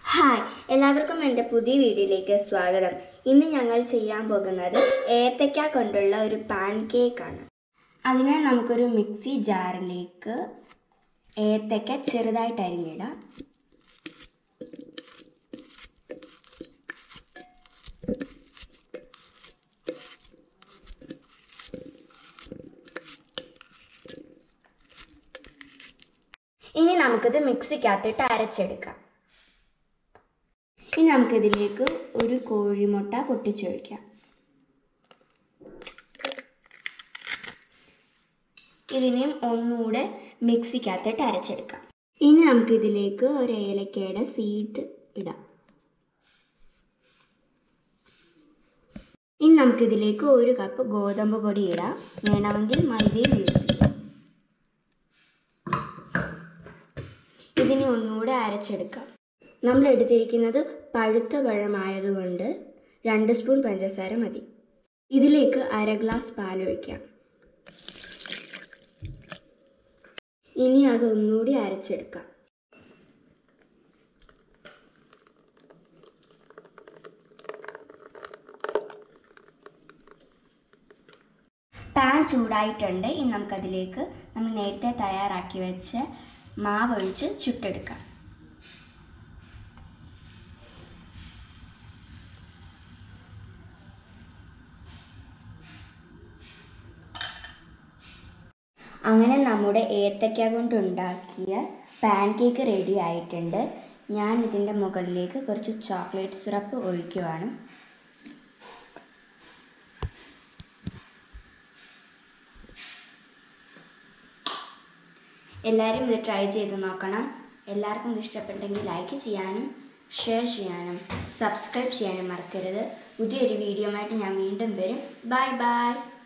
hi എല്ലാവർക്കും എൻ്റെ പുതിയ വീഡിയോയിലേക്ക് സ്വാഗതം ഇന്ന് ഞങ്ങൾ ചെയ്യാൻ പോകുന്നത് ഏത്തയ്ക്ക കൊണ്ടുള്ള ഒരു പാൻ കേക്കാണ് അതിനായി നമുക്കൊരു മിക്സി ജാറിലേക്ക് ഏത്തയ്ക്ക ചെറുതായിട്ട് അരിഞ്ഞിടാം ഇനി നമുക്കിത് മിക്സിക്കകത്തിട്ട് അരച്ചെടുക്കാം ഇനി നമുക്കിതിലേക്ക് ഒരു കോഴിമുട്ട പൊട്ടിച്ചൊഴിക്കാം ഇതിനെയും ഒന്നുകൂടെ മിക്സിക്കകത്തിട്ട് അരച്ചെടുക്കാം ഇനി നമുക്കിതിലേക്ക് ഒരു ഏലക്കയുടെ സീഡ് ഇടാം ഇനി നമുക്കിതിലേക്ക് ഒരു കപ്പ് ഗോതമ്പ് പൊടി ഇടാം വേണമെങ്കിൽ മൈദയും യൂസ് ചെയ്യാം ഇതിനെ ഒന്നുകൂടെ അരച്ചെടുക്കാം നമ്മൾ എടുത്തിരിക്കുന്നത് പഴുത്ത പഴമായതുകൊണ്ട് രണ്ട് സ്പൂൺ പഞ്ചസാര മതി ഇതിലേക്ക് അര ഗ്ലാസ് പാലൊഴിക്കാം ഇനി അതൊന്നുകൂടി അരച്ചെടുക്കാം പാൻ ചൂടായിട്ടുണ്ട് ഇനി നമുക്കതിലേക്ക് നമ്മൾ നേരത്തെ തയ്യാറാക്കി വെച്ച മാവൊഴിച്ച് ചുട്ടെടുക്കാം അങ്ങനെ നമ്മുടെ ഏത്തയ്ക്ക കൊണ്ടുണ്ടാക്കിയ പാൻ കേക്ക് റെഡി ആയിട്ടുണ്ട് ഞാൻ ഇതിൻ്റെ മുകളിലേക്ക് കുറച്ച് ചോക്ലേറ്റ് സിറപ്പ് ഒഴിക്കുവാണ് എല്ലാവരും ഇത് ട്രൈ ചെയ്ത് നോക്കണം എല്ലാവർക്കും ഇത് ഇഷ്ടപ്പെട്ടെങ്കിൽ ലൈക്ക് ചെയ്യാനും ഷെയർ ചെയ്യാനും സബ്സ്ക്രൈബ് ചെയ്യാനും മറക്കരുത് പുതിയൊരു വീഡിയോ ആയിട്ട് ഞാൻ വീണ്ടും വരും ബൈ ബൈ